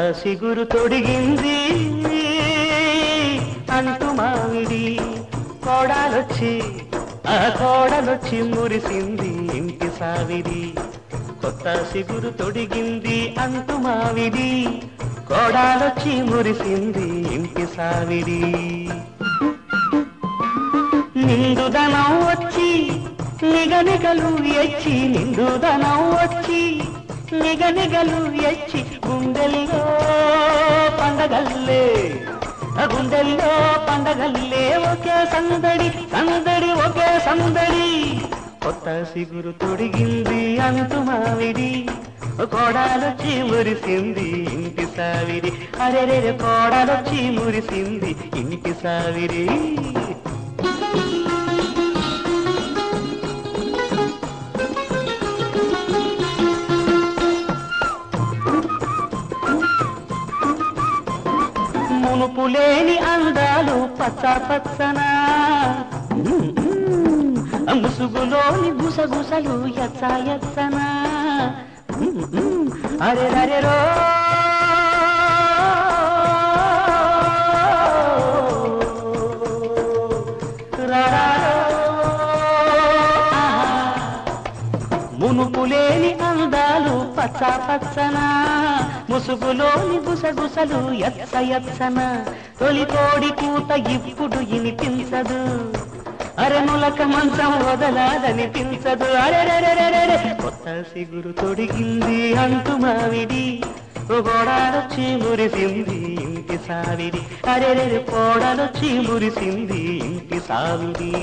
సిగురు తొడిగింది అంటూ మావిడి కోడాలొచ్చి ఆ కోడలొచ్చి మురిసింది ఇంటి సావిడి కొత్త సిగురు తొడిగింది అంటూ మావిడి కోడాలొచ్చి మురిసింది ఇంటి సావిడి నిండుదనం వచ్చి నిగనిగలు ఎచ్చి నిండుదనం వచ్చి నిగనిగలు ఎచ్చి గుండెల్లో పండగల్లే ఆ గుండెల్లో పండగల్లే ఒకే సందడి సందడి ఒకే సందడి కొత్త సిగురు తొడిగింది అంటూ మావిడి కోడాలొచ్చి మురిసింది ఇంటి సావిరి అరెరే కోడాలొచ్చి మురిసింది ఇంటి సావిరి మునుపు లేని అందాలు పచ్చ పచ్చనా ముసుగులోని గుసగుసలు ఎచ్చ ఎచ్చనా అరే అరే రో మునుపులేని అందాలు పచ్చ పచ్చన ముసుగులోని గుసగుసలు ఎచ్చ ఎచ్చన తొలి కోడి కూత ఇప్పుడు వినిపించదు అరనులక మంచం వదలాదనిపించదు అరెరెరెరెరె కొత్త సిగురు తొడిగింది అంటూ మావిడి గోడాలొచ్చి మురిసింది ఇంటి సావిడి అరెరెరె కోడలొచ్చి మురిసింది ఇంటి సావిడి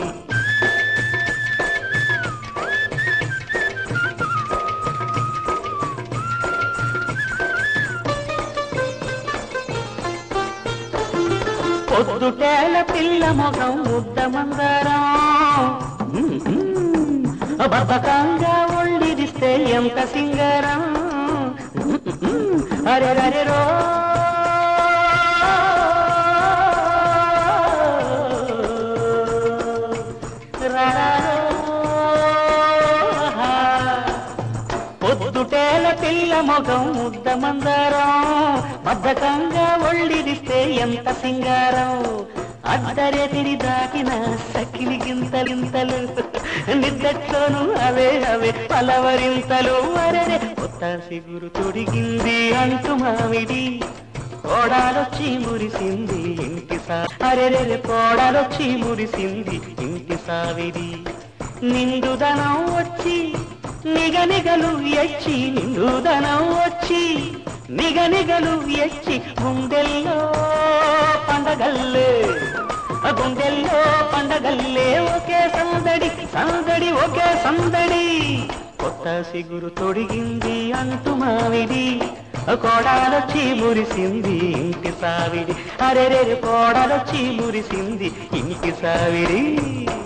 పొద్దుటేల పిల్ల మొగం ముద్ద మందరం బద్ధకంగా ఒళ్ళిరిస్తే ఎంత సింగరం అరే అరే రో పొద్దుటేల పిల్ల మొగం ముద్ద మందరం బద్ధకంగా ఒళ్ళిరిస్తే ఎంత సింగారం అద్దరెతిరి దాటిన సకిలి గింతలింతలు నిద్దట్లోను అవే అవే పలవరింతలు అరెరే కొత్త సిగురు తొడిగింది అంటూ మామిడి కోడాలొచ్చి మురిసింది ఇంటి సా అరెరెరె కోడాలొచ్చి మురిసింది ఇంటి సావిడి నిండుదనం వచ్చి నిగనిగలు ఎచ్చి నిండుదనం వచ్చి నిగనిగలు ఎచ్చి గుండెల్లో పండగల్లే ఆ గుండెల్లో పండగల్లే ఒకే సందడి సందడి ఒకే సందడి కొత్త సిగురు తొడిగింది అంటూ మావిడి ఆ కోడాలొచ్చి మురిసింది ఇంటి సావిడి అరెరెరి కోడాలొచ్చి మురిసింది ఇంటి సావిడి